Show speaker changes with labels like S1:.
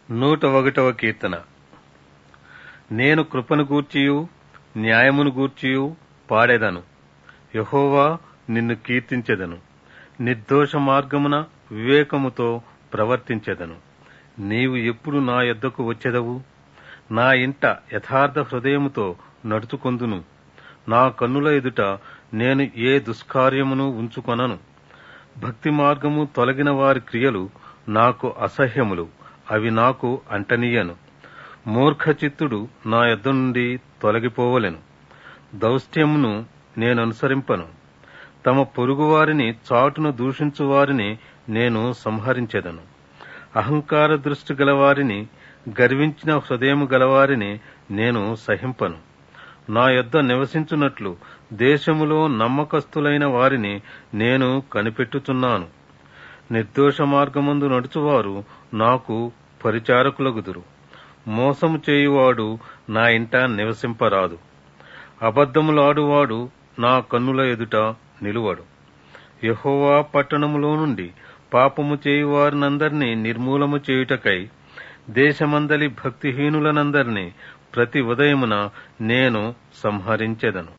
S1: నూట ఒకటవ కీర్తన నేను కృపను గూర్చియు న్యాయమును గూర్చియు పాడెదను యహోవా నిన్ను కీర్తించెదను నిర్దోష మార్గమున వివేకముతో ప్రవర్తించెదను నీవు ఎప్పుడు నా యొద్దకు వచ్చెదవు నా ఇంట యథార్థ హృదయముతో నడుచుకొందును నా కన్నుల ఎదుట నేను ఏ దుష్కార్యమును ఉంచుకొనను భక్తి మార్గము తొలగిన వారి క్రియలు నాకు అసహ్యములు అవి నాకు అంటనీయను మూర్ఖచిత్తుడు నా యొద్ద నుండి తొలగిపోవలెను దౌష్ట్యమును నేను అనుసరింపను తమ పొరుగువారిని చాటున దూషించు వారిని నేను సంహరించెదను అహంకార దృష్టి గలవారిని గర్వించిన హృదయము గలవారిని నేను సహింపను నా యొద్ద నివసించున్నట్లు దేశములో నమ్మకస్తులైన వారిని నేను కనిపెట్టుచున్నాను నిర్దోష మార్గమందు నడుచువారు నాకు పరిచారకులగుదురు మోసము చేయువాడు నా ఇంట నివసింపరాదు అబద్ధములాడువాడు నా కన్నుల ఎదుట నిలువడు యహోవా పట్టణములో నుండి పాపము చేయువారినందరినీ నిర్మూలము చేయుటకై దేశమందలి భక్తిహీనులనందరినీ ప్రతి ఉదయమున నేను సంహరించెదను